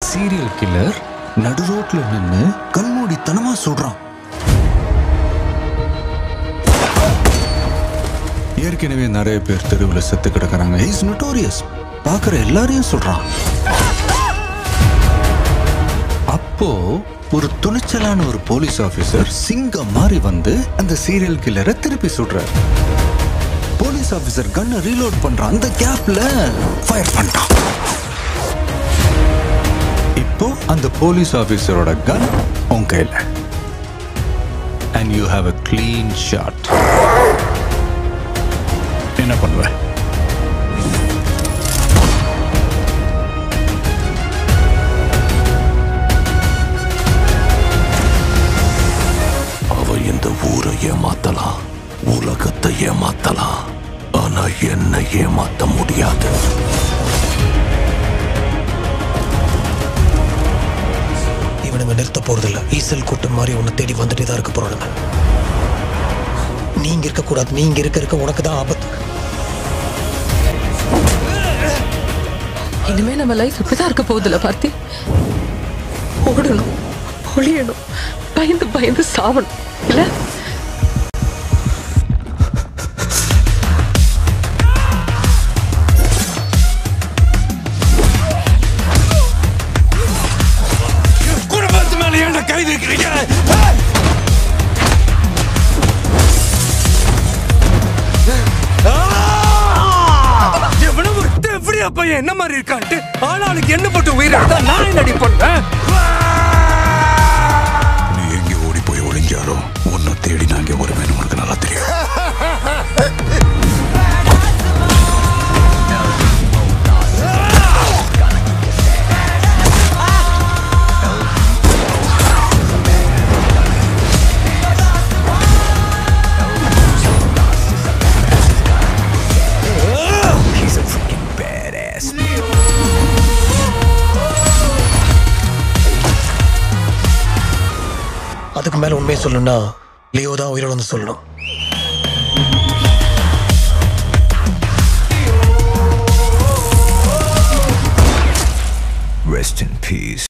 serial killer நடு ரோட்ல நின்னு கண்மூடித்தனமா சொல்றான் ஏற்கனவே நிறைய பேர் தெருவில் செத்து கிடக்குறாங்க இஸ் நோட்டோரியஸ் பார்க்குற எல்லாரையும் சொல்றான் அப்போ ஒரு துணிச்சலான ஒரு போலீஸ் ஆபீசர் சிங்கம் மாதிரி வந்து அந்த சீரியல் கில்லரை திருப்பி சுடுறார் போலீஸ் ஆபீசர் கன்னை ரீலோட் பண்றான் அந்த கேப்ல ஃபயர் பண்ணிட்டான் இப்போ அந்த போலீஸ் ஆபீசரோட கன் உன் கையில and you have a clean shot என்ன பண்ணுவ அவ இந்த ஊரை ஏமாத்தலாம் உலகத்தை ஏமாத்தலாம் ஆனா என்ன ஏமாத்த முடியாது இவனுங்க நிறுத்த போறதில்ல ஈசல் கூட்டம் மாதிரி உன்னை தேடி வந்துட்டே தான் இருக்க போறானுங்க நீங்க இருக்க கூடாது நீங்க இருக்க இருக்க உனக்கு தான் ஆபத்து இனிமே நம்ம லைஃப் இப்படிதான் இருக்க போகுதுல பார்த்தி ஓடணும் ஒளியணும் பயந்து பயந்து சாவணும் இல்ல குடும்பத்து மேல என்ன கை வைக்கிறீங்க எவ்வளவு ஒரு தெவ்ரியா பையன் என்ன மாதிரி இருக்கான்ட்டு ஆளாளுக்கு என்ன போட்டு உயிரிழந்தா நான் என்னடி பண்ணுவேன் நீ எங்க ஓடி போய் ஒளிஞ்சாரோ உன்னை தேடி நான் இங்க வருவேன்னு உனக்கு நல்லா தெரியும் அதுக்கு மேல உண்மையை சொல்லணும்னா லியோ தான் உயிரோட வந்து சொல்லணும்